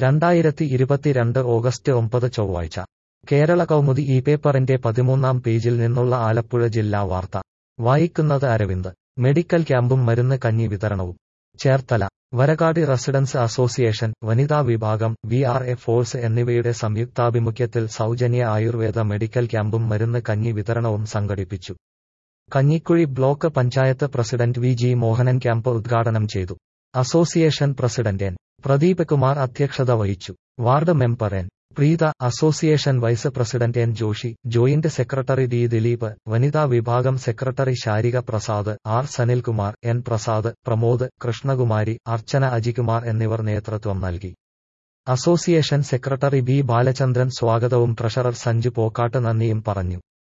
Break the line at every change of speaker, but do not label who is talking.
രണ്ടായിരത്തി ഇരുപത്തിരണ്ട് ഓഗസ്റ്റ് ഒമ്പത് ചൊവ്വാഴ്ച കേരള കൗമുദി ഈ പേപ്പറിന്റെ പതിമൂന്നാം പേജിൽ നിന്നുള്ള ആലപ്പുഴ ജില്ലാ വാർത്ത വായിക്കുന്നത് അരവിന്ദ് മെഡിക്കൽ ക്യാമ്പും മരുന്ന് കഞ്ഞി വിതരണവും ചേർത്തല വരകാടി റെസിഡൻസ് അസോസിയേഷൻ വനിതാ വിഭാഗം വി ആർ എ ഫോഴ്സ് എന്നിവയുടെ സംയുക്താഭിമുഖ്യത്തിൽ സൗജന്യ ആയുർവേദ മെഡിക്കൽ ക്യാമ്പും മരുന്ന് കഞ്ഞി വിതരണവും സംഘടിപ്പിച്ചു Kanjikuzhi block panchayat president V G Mohanan camp ഉദ്ഘാടനം ചെയ്തു association president N Pradeep Kumar അധ്യക്ഷത വഹിച്ചു ward member N Preetha association vice president N Joshy joint secretary D Dileep വനിതാ വിഭാഗം secretary Sarika Prasad R Sanilkumar N Prasad Pramod Krishnakumari Archana Ajikumar എന്നിവർ നേതൃത്വം നൽകി അസോസിയേഷൻ സെക്രട്ടറി ബി ബാലചന്ദ്രൻ സ്വാഗതവും ട്രഷറർ സഞ്ജു പോക്കാട്ട് നന്ദിയും പറഞ്ഞു